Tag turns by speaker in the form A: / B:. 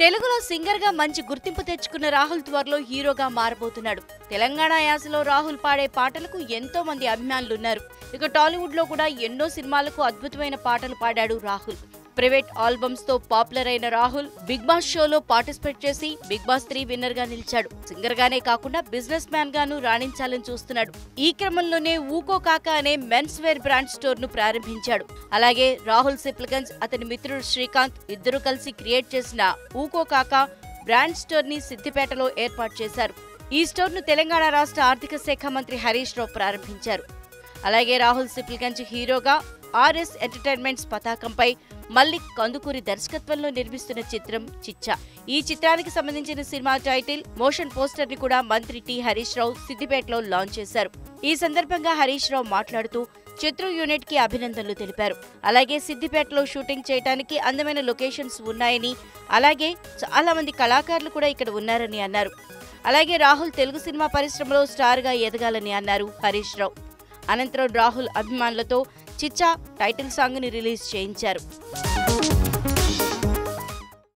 A: తెలుగులో సింగర్ గా మంచి గుర్తింపు తెచ్చుకున్న రాహుల్ త్వరలో హీరోగా మారబోతున్నాడు తెలంగాణ యాసలో రాహుల్ పాడే పాటలకు ఎంతో మంది అభిమానులున్నారు ఇక టాలీవుడ్ లో కూడా ఎన్నో సినిమాలకు అద్భుతమైన పాటలు పాడాడు రాహుల్ ప్రైవేట్ ఆల్బమ్స్ తో పాపులర్ అయిన రాహుల్ బిగ్ బాస్ షోలో పార్టిసిపేట్ చేసి బిగ్ బాస్ త్రీ విన్నర్ గా నిలిచాడు సింగర్ గానే కాకుండా బిజినెస్ మ్యాన్ గాను రాణించాలని చూస్తున్నాడు ఈ క్రమంలోనే ఊకో కాక అనే మెన్స్ వేర్ బ్రాండ్ స్టోర్ ను ప్రారంభించాడు అలాగే రాహుల్ సిప్లగంజ్ అతని మిత్రుడు శ్రీకాంత్ ఇద్దరు కలిసి క్రియేట్ చేసిన ఊకో కాక బ్రాండ్ స్టోర్ ని సిద్దిపేటలో ఏర్పాటు చేశారు ఈ స్టోర్ ను తెలంగాణ రాష్ట్ర ఆర్థిక శాఖ మంత్రి హరీష్ రావు ప్రారంభించారు అలాగే రాహుల్ సిప్లిగంజ్ హీరోగా ఆర్ఎస్ ఎంటర్టైన్మెంట్స్ పతాకంపై మల్లిక్ కందుకూరి దర్శకత్వంలో నిర్మిస్తున్న చిత్రం చిచ్చా ఈ చిత్రానికి సంబంధించిన సినిమా టైటిల్ మోషన్ పోస్టర్ ని కూడా మంత్రి టి హరీష్ రావు సిద్దిపేటలో లాంచ్ చేశారు ఈ సందర్భంగా హరీష్ రావు మాట్లాడుతూ చిత్ర యూనిట్ కి అభినందనలు తెలిపారు అలాగే సిద్దిపేటలో షూటింగ్ చేయడానికి అందమైన లొకేషన్స్ ఉన్నాయని అలాగే చాలా మంది కళాకారులు కూడా ఇక్కడ ఉన్నారని అన్నారు అలాగే రాహుల్ తెలుగు సినిమా పరిశ్రమలో స్టార్ గా ఎదగాలని అన్నారు హరీష్ రావు అనంతరం రాహుల్ అభిమానులతో చిచ్చా టైటిల్ సాంగ్ ని రిలీజ్ చేయించారు